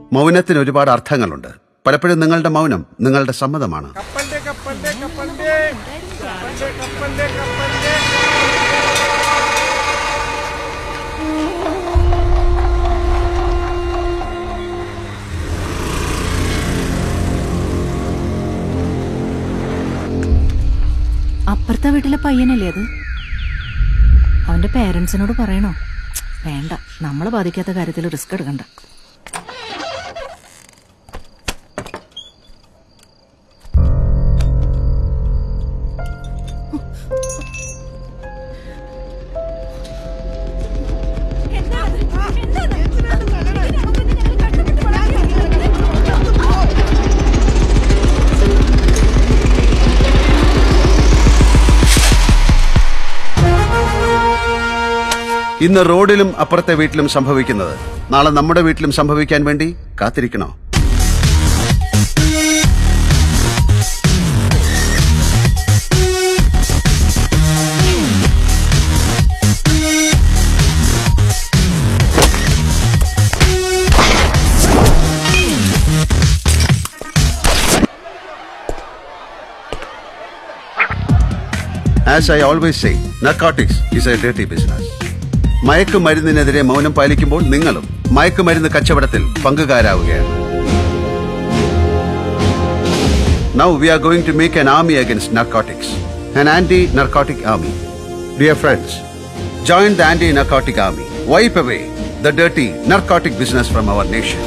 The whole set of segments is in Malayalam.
മൗനത്തിന് ഒരുപാട് അർത്ഥങ്ങളുണ്ട് പലപ്പോഴും നിങ്ങളുടെ മൗനം നിങ്ങളുടെ സമ്മതമാണ് കപ്പലിന്റെ കപ്പലിന്റെ കപ്പലിന്റെ കപ്പലിന്റെ കപ്പലിന്റെ കപ്പലിന്റെ അപ്പുറത്തെ വീട്ടിലെ പയ്യനല്ലേ അത് അവന്റെ പേരൻസിനോട് പറയണോ വേണ്ട നമ്മളെ ബാധിക്കാത്ത കാര്യത്തിൽ റിസ്ക് എടുക്കണ്ട ഇന്ന് റോഡിലും അപ്പുറത്തെ വീട്ടിലും സംഭവിക്കുന്നത് നാളെ നമ്മുടെ വീട്ടിലും സംഭവിക്കാൻ വേണ്ടി കാത്തിരിക്കണോ as I always say narcotics is a dirty business മയക്കുമരുന്നിനെതിരെ മൗനം പാലിക്കുമ്പോൾ നിങ്ങളും മയക്കുമരുന്ന് കച്ചവടത്തിൽ പങ്കുകാരാവുകയാണ് Now we are going to make an army against narcotics, an anti-narcotic army. Dear friends, join the anti-narcotic army. Wipe away the dirty narcotic business from our nation.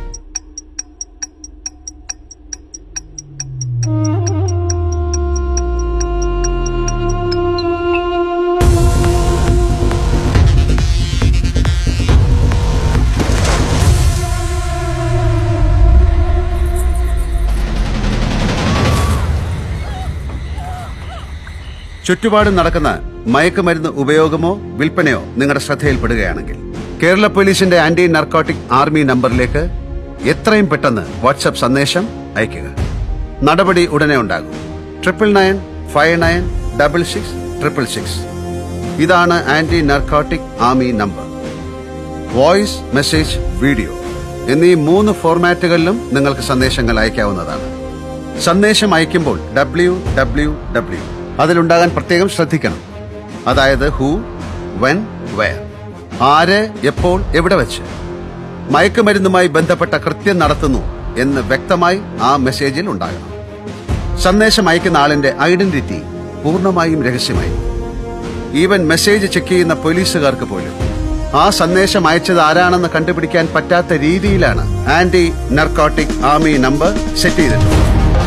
ചുറ്റുപാടും നടക്കുന്ന മയക്കുമരുന്ന് ഉപയോഗമോ വിൽപ്പനയോ നിങ്ങളുടെ ശ്രദ്ധയിൽപ്പെടുകയാണെങ്കിൽ കേരള പോലീസിന്റെ ആന്റി നർക്കോട്ടിക് ആർമി നമ്പറിലേക്ക് എത്രയും പെട്ടെന്ന് വാട്സപ്പ് സന്ദേശം അയയ്ക്കുക നടപടി ഉടനെ ഉണ്ടാകും triple nine five nine double six triple six ഇതാണ് anti narcotic army number voice message video എന്നീ മൂന്ന് ഫോർമാറ്റുകളിലും നിങ്ങൾക്ക് സന്ദേശങ്ങൾ അയക്കാവുന്നതാണ് സന്ദേശം അയക്കുമ്പോൾ ഡബ്ല്യു ഡബ്ല്യു ഡബ്ല്യു അതിലുണ്ടാകാൻ പ്രത്യേകം ശ്രദ്ധിക്കണം അതായത് ഹൂ വെൻ വയർ ആര് എപ്പോൾ എവിടെ വെച്ച് മയക്കുമരുന്നുമായി ബന്ധപ്പെട്ട കൃത്യം നടത്തുന്നു എന്ന് വ്യക്തമായി ആ മെസ്സേജിൽ ഉണ്ടാകണം സന്ദേശം അയക്കുന്ന ആളിന്റെ ഐഡന്റിറ്റി പൂർണ്ണമായും രഹസ്യമായി ഈവൻ മെസ്സേജ് ചെക്ക് ചെയ്യുന്ന പോലീസുകാർക്ക് പോലും ആ സന്ദേശം അയച്ചത് ആരാണെന്ന് കണ്ടുപിടിക്കാൻ പറ്റാത്ത രീതിയിലാണ് anti narcotic army number set ചെയ്തിട്ടുള്ളത്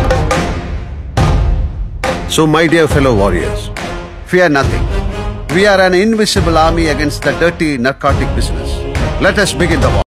So, my dear fellow warriors, fear nothing. We are an invisible army against the dirty narcotic business. Let us begin the war.